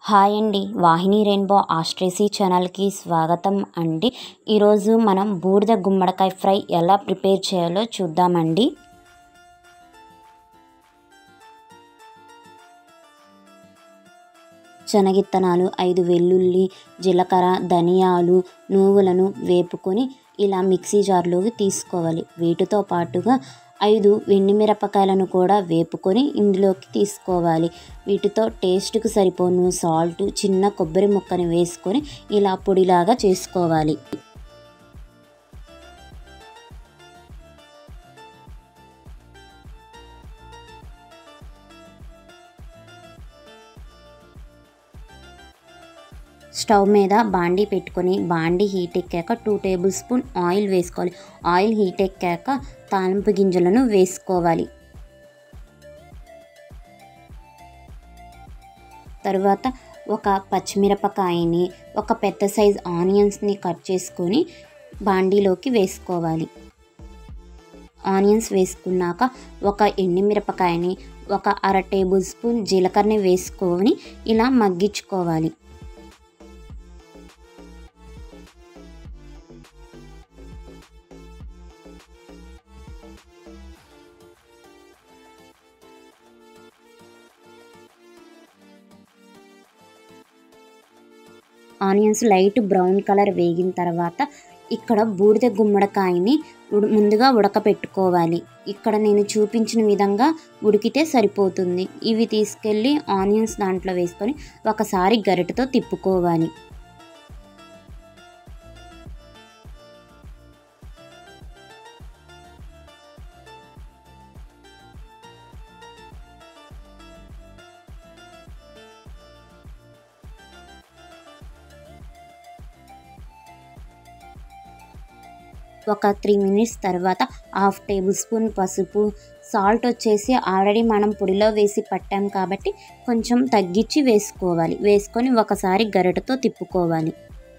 hi అండి వాహిని rainbow ఆస్ట్రేసీ ఛానల్కి స్వాగతం అండి ఈరోజు మనం బూడిద గుమ్మడికాయ ఫ్రై ఎలా ప్రిపేర్ చేయాలో చూద్దామండి శనగిత్తనాలు ఐదు వెల్లుల్లి జీలకర్ర ధనియాలు నువ్వులను వేపుకొని ఇలా మిక్సీ జార్లోకి తీసుకోవాలి వీటితో పాటుగా ఐదు మిరపకాయలను కూడా వేపుకొని ఇందులోకి తీసుకోవాలి వీటితో టేస్ట్కి సరిపోను సాల్ట్ చిన్న కొబ్బరి ముక్కని వేసుకొని ఇలా పొడిలాగా చేసుకోవాలి స్టవ్ మీద బాండీ పెట్టుకొని బాండీ హీట్ ఎక్కాక టూ టేబుల్ స్పూన్ ఆయిల్ వేసుకోవాలి ఆయిల్ హీట్ ఎక్కాక తాలింపు గింజలను వేసుకోవాలి తర్వాత ఒక పచ్చిమిరపకాయని ఒక పెద్ద సైజ్ ఆనియన్స్ని కట్ చేసుకొని బాండీలోకి వేసుకోవాలి ఆనియన్స్ వేసుకున్నాక ఒక ఎండుమిరపకాయని ఒక అర టేబుల్ స్పూన్ జీలకర్రని వేసుకొని ఇలా మగ్గించుకోవాలి ఆనియన్స్ లైట్ బ్రౌన్ కలర్ వేగిన తర్వాత ఇక్కడ బూడిద గుమ్మడికాయని ఉడు ముందుగా ఉడకపెట్టుకోవాలి ఇక్కడ నేను చూపించిన విధంగా ఉడికితే సరిపోతుంది ఇవి తీసుకెళ్ళి ఆనియన్స్ దాంట్లో వేసుకొని ఒకసారి గరిటతో తిప్పుకోవాలి ఒక త్రీ మినిట్స్ తర్వాత హాఫ్ టేబుల్ స్పూన్ పసుపు సాల్ట్ వచ్చేసి ఆల్రెడీ మనం పొడిలో వేసి పట్టాం కాబట్టి కొంచెం తగ్గించి వేసుకోవాలి వేసుకొని ఒకసారి గరిటతో తిప్పుకోవాలి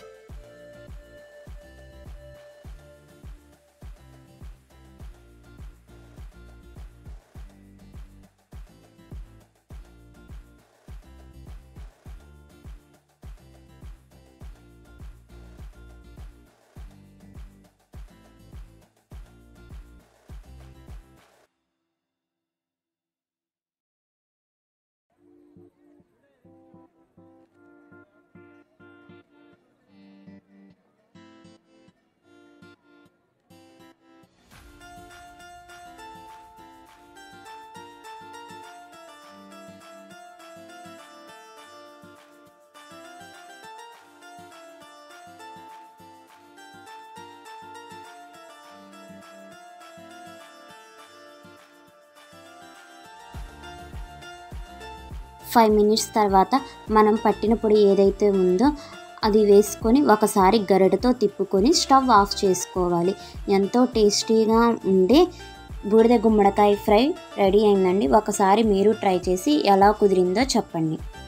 ఫైవ్ మినిట్స్ తర్వాత మనం పట్టిన పొడి ఏదైతే ఉందో అది వేసుకొని ఒకసారి గరిటతో తిప్పుకొని స్టవ్ ఆఫ్ చేసుకోవాలి ఎంతో టేస్టీగా ఉండే బూడిద గుమ్మడికాయ ఫ్రై రెడీ అయిందండి ఒకసారి మీరు ట్రై చేసి ఎలా కుదిరిందో చెప్పండి